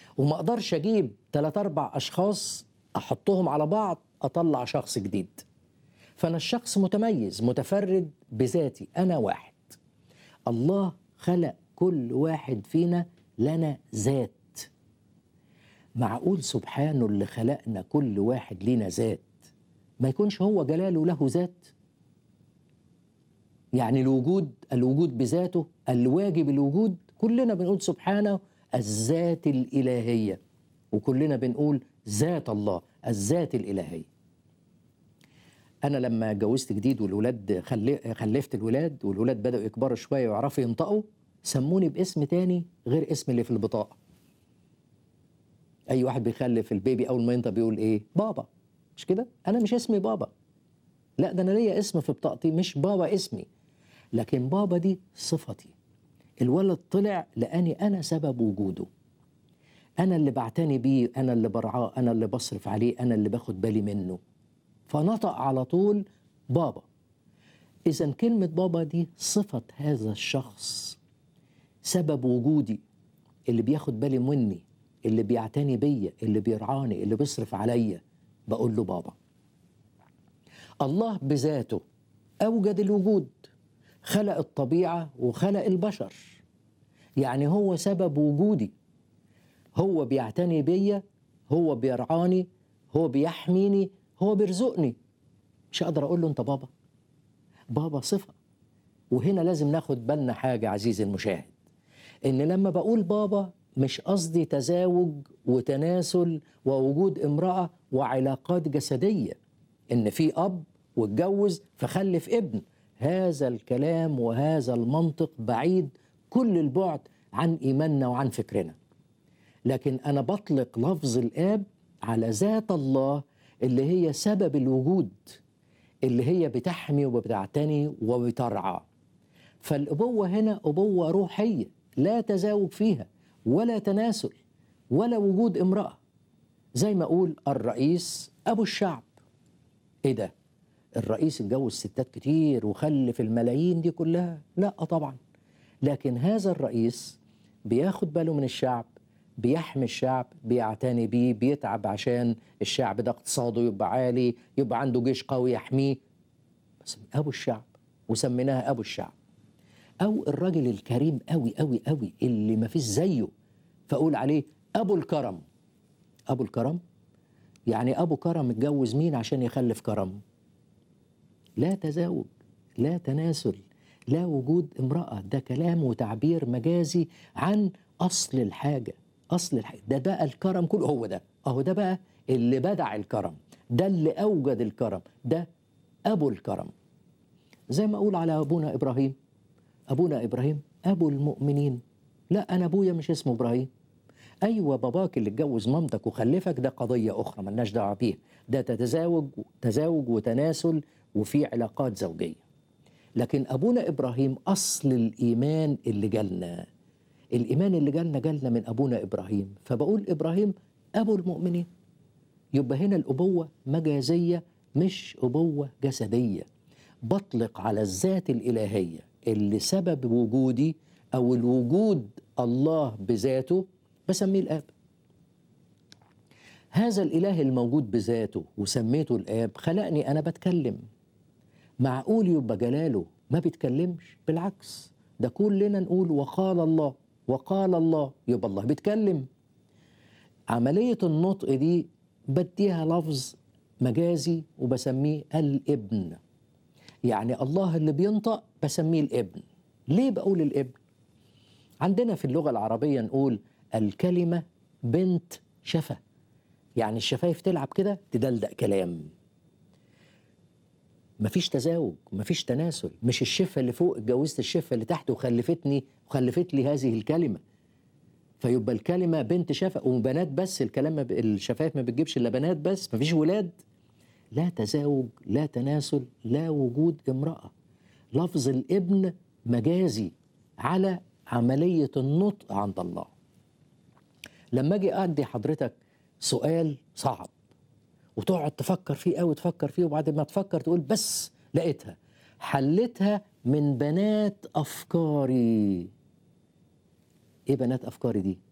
وما اقدرش اجيب ثلاث اربع اشخاص احطهم على بعض اطلع شخص جديد فانا الشخص متميز متفرد بذاتي انا واحد الله خلق كل واحد فينا لنا ذات معقول سبحانه اللي خلقنا كل واحد لينا ذات ما يكونش هو جلاله له ذات يعني الوجود الوجود بذاته الواجب الوجود كلنا بنقول سبحانه الذات الإلهية وكلنا بنقول ذات الله الذات الإلهية أنا لما اتجوزت جديد والولاد خلي خلفت الولاد والولاد بدأوا يكبروا شوية ويعرفوا ينطقوا سموني باسم تاني غير اسم اللي في البطاقة أي واحد بيخلف البيبي أول ما ينطق بيقول إيه بابا مش كده أنا مش اسمي بابا لا ده أنا ليا اسم في بطاقتي مش بابا اسمي لكن بابا دي صفتي الولد طلع لاني انا سبب وجوده انا اللي بعتني بيه انا اللي برعاه انا اللي بصرف عليه انا اللي باخد بالي منه فنطق على طول بابا اذا كلمه بابا دي صفه هذا الشخص سبب وجودي اللي بياخد بالي مني اللي بيعتني بيا اللي بيرعاني اللي بيصرف عليا بقول له بابا الله بذاته اوجد الوجود خلق الطبيعه وخلق البشر يعني هو سبب وجودي هو بيعتني بيا هو بيرعاني هو بيحميني هو بيرزقني مش هقدر اقول له انت بابا بابا صفه وهنا لازم ناخد بالنا حاجه عزيزي المشاهد ان لما بقول بابا مش قصدي تزاوج وتناسل ووجود امراه وعلاقات جسديه ان في اب واتجوز فخلف ابن هذا الكلام وهذا المنطق بعيد كل البعد عن ايماننا وعن فكرنا لكن انا بطلق لفظ الاب على ذات الله اللي هي سبب الوجود اللي هي بتحمي وبتعتني وبترعى فالابوه هنا ابوه روحيه لا تزاوج فيها ولا تناسل ولا وجود امراه زي ما اقول الرئيس ابو الشعب ايه ده الرئيس اتجوز ستات كتير وخلف الملايين دي كلها لا طبعا لكن هذا الرئيس بياخد باله من الشعب بيحمي الشعب بيعتني بيه بيتعب عشان الشعب ده اقتصاده يبقى عالي يبقى عنده جيش قوي يحميه بس ابو الشعب وسميناها ابو الشعب او الراجل الكريم قوي قوي قوي اللي ما فيش زيه فاقول عليه ابو الكرم ابو الكرم يعني ابو كرم اتجوز مين عشان يخلف كرم لا تزاوج لا تناسل لا وجود امرأة ده كلام وتعبير مجازي عن أصل الحاجة أصل الحاجة ده بقى الكرم كله هو ده أهو ده بقى اللي بدع الكرم ده اللي أوجد الكرم ده أبو الكرم زي ما أقول على أبونا إبراهيم أبونا إبراهيم أبو المؤمنين لا أنا أبويا مش اسمه إبراهيم أيوة باباك اللي اتجوز مامتك وخلفك ده قضية أخرى ملناش دعوة بيها ده تتزاوج تزاوج وتناسل وفي علاقات زوجيه لكن ابونا ابراهيم اصل الايمان اللي جالنا الايمان اللي جالنا جالنا من ابونا ابراهيم فبقول ابراهيم ابو المؤمنين يبقى هنا الابوه مجازيه مش ابوه جسديه بطلق على الذات الالهيه اللي سبب وجودي او الوجود الله بذاته بسميه الاب هذا الاله الموجود بذاته وسميته الاب خلقني انا بتكلم معقول يبقى جلاله ما بيتكلمش بالعكس ده كلنا نقول وقال الله وقال الله يبقى الله بيتكلم عملية النطق دي بديها لفظ مجازي وبسميه الابن يعني الله اللي بينطق بسميه الابن ليه بقول الابن عندنا في اللغة العربية نقول الكلمة بنت شفة يعني الشفايف تلعب كده تدلدق كلام مفيش تزاوج مفيش تناسل مش الشفة اللي فوق اتجوزت الشفة اللي تحت وخلفتني وخلفت لي هذه الكلمة فيبقى الكلمة بنت شفة وبنات بس الكلام ما ب... الشفايف ما بتجيبش إلا بنات بس مفيش ولاد لا تزاوج لا تناسل لا وجود امرأة لفظ الابن مجازي على عملية النطق عند الله لما أجي أدي حضرتك سؤال صعب وتقعد تفكر فيه قوي تفكر فيه وبعد ما تفكر تقول بس لقيتها حلتها من بنات افكاري ايه بنات افكاري دي